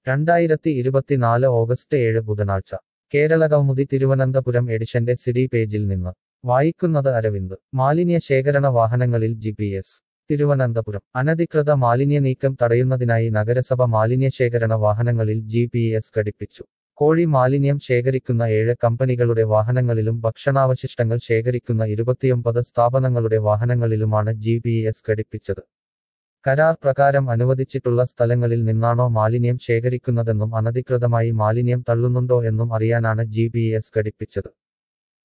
രണ്ടായിരത്തി ഇരുപത്തിനാല് ഓഗസ്റ്റ് ഏഴ് ബുധനാഴ്ച കേരളകൗമുദി തിരുവനന്തപുരം എഡിഷന്റെ സിഡി പേജിൽ നിന്ന് വായിക്കുന്നത് അരവിന്ദ് മാലിന്യ ശേഖരണ വാഹനങ്ങളിൽ ജി പി എസ് തിരുവനന്തപുരം അനധികൃത മാലിന്യ നീക്കം തടയുന്നതിനായി നഗരസഭ മാലിന്യശേഖരണ വാഹനങ്ങളിൽ ജി പി എസ് ഘടിപ്പിച്ചു കോഴി മാലിന്യം ശേഖരിക്കുന്ന ഏഴ് കമ്പനികളുടെ വാഹനങ്ങളിലും ഭക്ഷണാവശിഷ്ടങ്ങൾ ശേഖരിക്കുന്ന ഇരുപത്തിയൊമ്പത് സ്ഥാപനങ്ങളുടെ വാഹനങ്ങളിലുമാണ് ജി പി എസ് ഘടിപ്പിച്ചത് കരാർ പ്രകാരം അനുവദിച്ചിട്ടുള്ള സ്ഥലങ്ങളിൽ നിന്നാണോ മാലിന്യം ശേഖരിക്കുന്നതെന്നും അനധികൃതമായി മാലിന്യം തള്ളുന്നുണ്ടോ എന്നും അറിയാനാണ് ജി പി എസ് ഘടിപ്പിച്ചത്